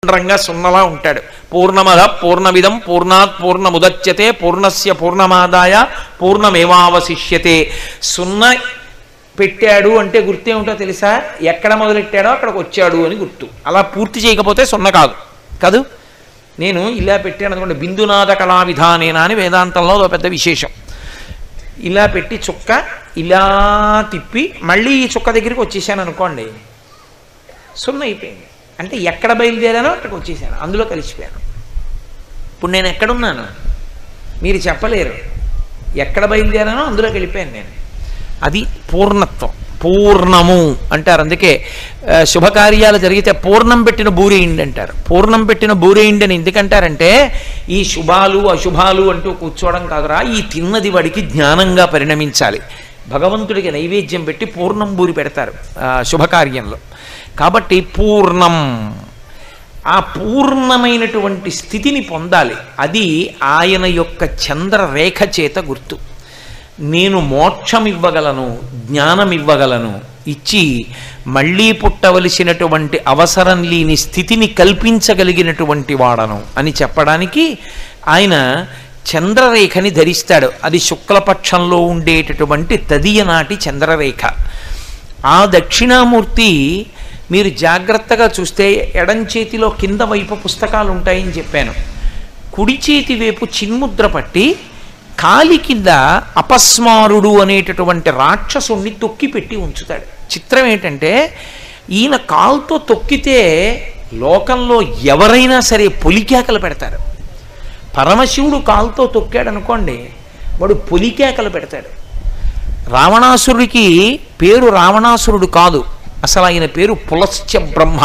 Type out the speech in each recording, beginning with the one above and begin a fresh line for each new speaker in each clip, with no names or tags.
గుండ్రంగా సున్నలా ఉంటాడు పూర్ణమద పూర్ణమిదం పూర్ణాత్ పూర్ణముదచ్యతే పూర్ణస్య పూర్ణమాదాయ పూర్ణమేవావశిష్యతే సున్న పెట్టాడు అంటే గుర్తేమిటో తెలుసా ఎక్కడ మొదలెట్టాడో అక్కడికి వచ్చాడు అని గుర్తు అలా పూర్తి చేయకపోతే సున్న కాదు కాదు నేను ఇలా పెట్టాను అనుకోండి బిందునాథ కళా విధానేనా అని వేదాంతంలో ఒక పెద్ద విశేషం ఇలా పెట్టి చుక్క ఇలా తిప్పి మళ్ళీ ఈ చుక్క దగ్గరికి వచ్చేసాను అనుకోండి సున్న అయిపోయింది అంటే ఎక్కడ బయలుదేరానో అక్కడికి వచ్చేసాను అందులో కలిసిపోయాను ఇప్పుడు నేను ఎక్కడున్నాను మీరు చెప్పలేరు ఎక్కడ బయలుదేరానో అందులోకి వెళ్ళిపోయాను నేను అది పూర్ణత్వం పూర్ణము అంటారు అందుకే ఆ, శుభకార్యాలు జరిగితే పూర్ణం పెట్టిన బూరేయిండి అంటారు పూర్ణం పెట్టిన బూరేయిండి అని ఎందుకంటారంటే ఈ శుభాలు అశుభాలు అంటూ కూర్చోవడం కాదురా ఈ తిన్నది వాడికి జ్ఞానంగా పరిణమించాలి భగవంతుడికి నైవేద్యం పెట్టి పూర్ణం బూరి పెడతారు ఆ, శుభకార్యంలో కాబట్టి పూర్ణం ఆ పూర్ణమైనటువంటి స్థితిని పొందాలి అది ఆయన యొక్క చంద్రరేఖ చేత గుర్తు నేను మోక్షం ఇవ్వగలను జ్ఞానం ఇవ్వగలను ఇచ్చి మళ్ళీ పుట్టవలసినటువంటి అవసరం లేని స్థితిని కల్పించగలిగినటువంటి వాడను అని చెప్పడానికి ఆయన చంద్రరేఖని ధరిస్తాడు అది శుక్లపక్షంలో ఉండేటటువంటి తదియ నాటి చంద్రరేఖ ఆ దక్షిణామూర్తి మీరు జాగ్రత్తగా చూస్తే ఎడం చేతిలో కింద వైపు పుస్తకాలు ఉంటాయని చెప్పాను కుడి చేతి వైపు చిన్ముద్ర పట్టి కాలి కింద అపస్మారుడు అనేటటువంటి రాక్షసుణ్ణి తొక్కి పెట్టి ఉంచుతాడు చిత్రం ఏంటంటే ఈయన కాలుతో తొక్కితే లోకంలో ఎవరైనా సరే పొలికేకలు పెడతారు పరమశివుడు కాలుతో తొక్కాడు అనుకోండి వాడు పొలికేకలు పెడతాడు రావణాసురుడికి పేరు రావణాసురుడు కాదు అసలు ఆయన పేరు పులశ్చ బ్రహ్మ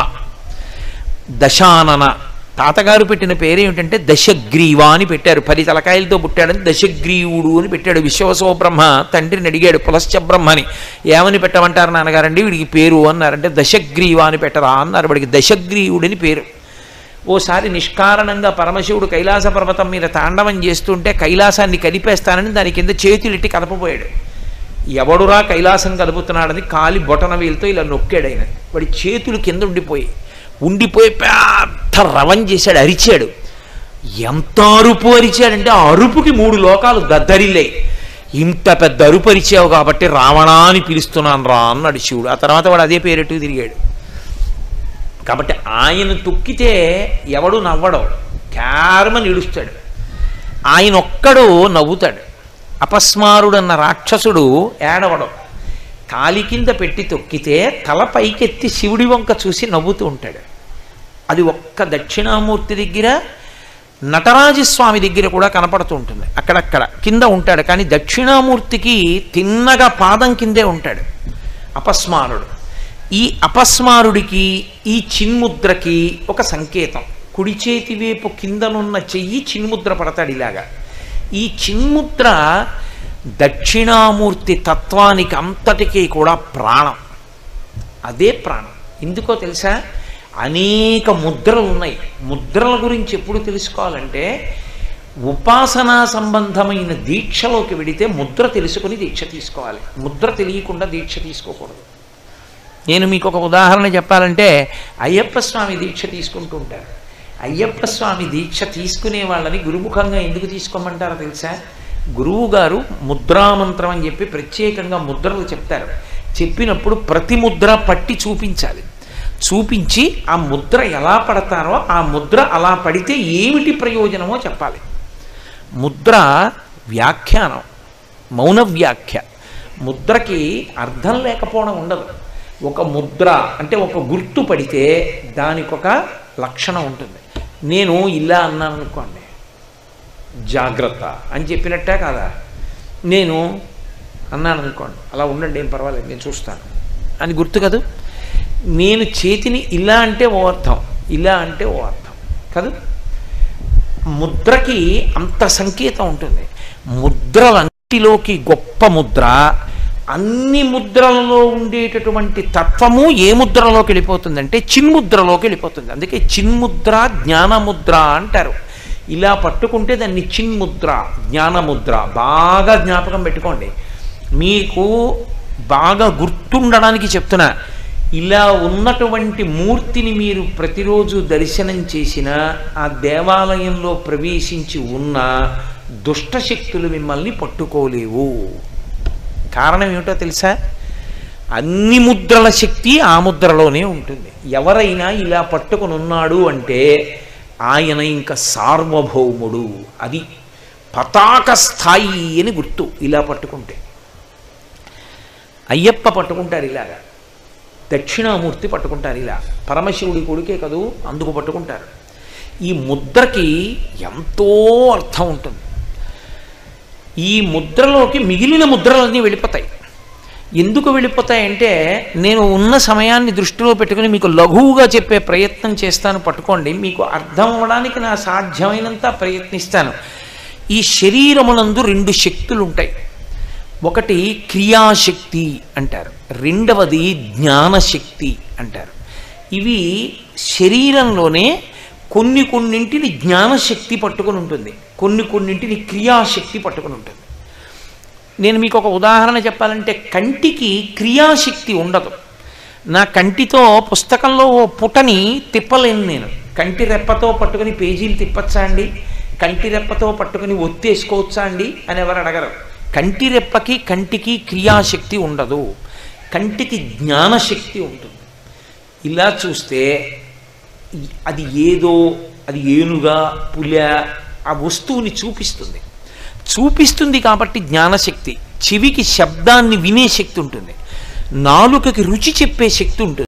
దశానన తాతగారు పెట్టిన పేరు ఏమిటంటే దశగ్రీవ అని పెట్టారు పది తలకాయలతో పుట్టాడని దశగ్రీవుడు అని పెట్టాడు విశ్వవసో బ్రహ్మ తండ్రిని అడిగాడు పులశ్చ బ్రహ్మని ఏమని పెట్టమంటారు నాన్నగారండి వీడికి పేరు అన్నారంటే దశగ్రీవ అని పెట్టరా అన్నారు వాడికి దశగ్రీవుడని పేరు ఓసారి నిష్కారణంగా పరమశివుడు కైలాస పర్వతం మీద తాండవం చేస్తుంటే కైలాసాన్ని కదిపేస్తానని దాని కింద చేతులెట్టి కదపబోయాడు ఎవడురా కైలాసం కదుపుతున్నాడని కాలి బొటన వేలుతో ఇలా నొక్కాడు ఆయన వాడి చేతులు కింద ఉండిపోయి ఉండిపోయి పెద్ద రవం చేశాడు అరిచాడు ఎంత అరుపు అరిచాడంటే ఆ అరుపుకి మూడు లోకాలు దద్దరిల్లాయి ఇంత పెద్ద అరుపు అరిచావు కాబట్టి రావణా అని పిలుస్తున్నాను రా అన్నాడు శివుడు ఆ తర్వాత వాడు అదే పేరెట్టు తిరిగాడు కాబట్టి ఆయన తొక్కితే ఎవడు నవ్వడం క్యారమని ఇడుస్తాడు ఆయన ఒక్కడు నవ్వుతాడు అపస్మారుడన్న రాక్షసుడు ఏడవడం కాలి కింద పెట్టి తొక్కితే తల పైకెత్తి శివుడి వంక చూసి నవ్వుతూ ఉంటాడు అది ఒక్క దక్షిణామూర్తి దగ్గర నటరాజస్వామి దగ్గర కూడా కనపడుతూ ఉంటుంది అక్కడక్కడ కింద ఉంటాడు కానీ దక్షిణామూర్తికి తిన్నగా పాదం కిందే ఉంటాడు అపస్మారుడు ఈ అపస్మారుడికి ఈ చిన్ముద్రకి ఒక సంకేతం కుడి చేతి వైపు కిందనున్న చెయ్యి చిన్ముద్ర పడతాడు ఇలాగా ఈ చిన్ముద్ర దక్షిణామూర్తి తత్వానికి అంతటికీ కూడా ప్రాణం అదే ప్రాణం ఎందుకో తెలుసా అనేక ముద్రలు ఉన్నాయి ముద్రల గురించి ఎప్పుడు తెలుసుకోవాలంటే ఉపాసనా సంబంధమైన దీక్షలోకి వెడితే ముద్ర తెలుసుకుని దీక్ష తీసుకోవాలి ముద్ర తెలియకుండా దీక్ష తీసుకోకూడదు నేను మీకు ఒక ఉదాహరణ చెప్పాలంటే అయ్యప్ప స్వామి దీక్ష తీసుకుంటూ ఉంటారు అయ్యప్ప స్వామి దీక్ష తీసుకునే వాళ్ళని గురుముఖంగా ఎందుకు తీసుకోమంటారో తెలుసా గురువు గారు ముద్రామంత్రం అని చెప్పి ప్రత్యేకంగా ముద్రలు చెప్తారు చెప్పినప్పుడు ప్రతి ముద్ర పట్టి చూపించాలి చూపించి ఆ ముద్ర ఎలా పడతారో ఆ ముద్ర అలా పడితే ఏమిటి ప్రయోజనమో చెప్పాలి ముద్ర వ్యాఖ్యానం మౌన వ్యాఖ్య ముద్రకి అర్థం లేకపోవడం ఉండదు ఒక ముద్ర అంటే ఒక గుర్తు పడితే దానికి ఒక లక్షణం ఉంటుంది నేను ఇలా అన్నాను అనుకోండి జాగ్రత్త అని చెప్పినట్టే కాదా నేను అన్నాను అనుకోండి అలా ఉండండి ఏం పర్వాలేదు నేను చూస్తాను అని గుర్తు కదూ నేను చేతిని ఇలా అంటే ఓ అర్థం ఇలా అంటే ఓ అర్థం కదూ ముద్రకి అంత సంకేతం ఉంటుంది ముద్రలన్నిటిలోకి గొప్ప ముద్ర అన్ని ముద్రలలో ఉండేటటువంటి తత్వము ఏ ముద్రలోకి వెళ్ళిపోతుందంటే చిన్ముద్రలోకి వెళ్ళిపోతుంది అందుకే చిన్ముద్ర జ్ఞానముద్ర అంటారు ఇలా పట్టుకుంటే దాన్ని చిన్ముద్ర జ్ఞానముద్ర బాగా జ్ఞాపకం పెట్టుకోండి మీకు బాగా గుర్తుండడానికి చెప్తున్నా ఇలా ఉన్నటువంటి మూర్తిని మీరు ప్రతిరోజు దర్శనం చేసినా ఆ దేవాలయంలో ప్రవేశించి ఉన్న దుష్టశక్తులు మిమ్మల్ని పట్టుకోలేవు కారణం ఏమిటో తెలుసా అన్ని ముద్రల శక్తి ఆ ముద్రలోనే ఉంటుంది ఎవరైనా ఇలా పట్టుకొని ఉన్నాడు అంటే ఆయన ఇంకా సార్వభౌముడు అది పతాక స్థాయి అని గుర్తు ఇలా పట్టుకుంటే అయ్యప్ప పట్టుకుంటారు ఇలాగా దక్షిణామూర్తి పట్టుకుంటారు ఇలా పరమశివుడి కొడుకే కదూ అందుకు పట్టుకుంటారు ఈ ముద్రకి ఎంతో అర్థం ఉంటుంది ఈ ముద్రలోకి మిగిలిన ముద్రలన్నీ వెళ్ళిపోతాయి ఎందుకు వెళ్ళిపోతాయంటే నేను ఉన్న సమయాన్ని దృష్టిలో పెట్టుకుని మీకు లఘువుగా చెప్పే ప్రయత్నం చేస్తాను పట్టుకోండి మీకు అర్థం అవ్వడానికి నా సాధ్యమైనంత ప్రయత్నిస్తాను ఈ శరీరమునందు రెండు శక్తులు ఉంటాయి ఒకటి క్రియాశక్తి అంటారు రెండవది జ్ఞానశక్తి అంటారు ఇవి శరీరంలోనే కొన్ని కొన్నింటిని జ్ఞానశక్తి పట్టుకొని ఉంటుంది కొన్ని కొన్నింటిని క్రియాశక్తి పట్టుకొని ఉంటుంది నేను మీకు ఒక ఉదాహరణ చెప్పాలంటే కంటికి క్రియాశక్తి ఉండదు నా కంటితో పుస్తకంలో ఓ పుటని తిప్పలేను నేను కంటి రెప్పతో పట్టుకుని పేజీలు తిప్పచ్చా అండి కంటి రెప్పతో పట్టుకుని ఒత్తేసుకోవచ్చా అండి అని ఎవరు అడగరు కంటి రెప్పకి కంటికి క్రియాశక్తి ఉండదు కంటికి జ్ఞానశక్తి ఉంటుంది ఇలా చూస్తే అది ఏదో అది ఏనుగా పుల ఆ వస్తువుని చూపిస్తుంది చూపిస్తుంది కాబట్టి జ్ఞానశక్తి చెవికి శబ్దాన్ని వినే శక్తి ఉంటుంది నాలుకకి రుచి చెప్పే శక్తి ఉంటుంది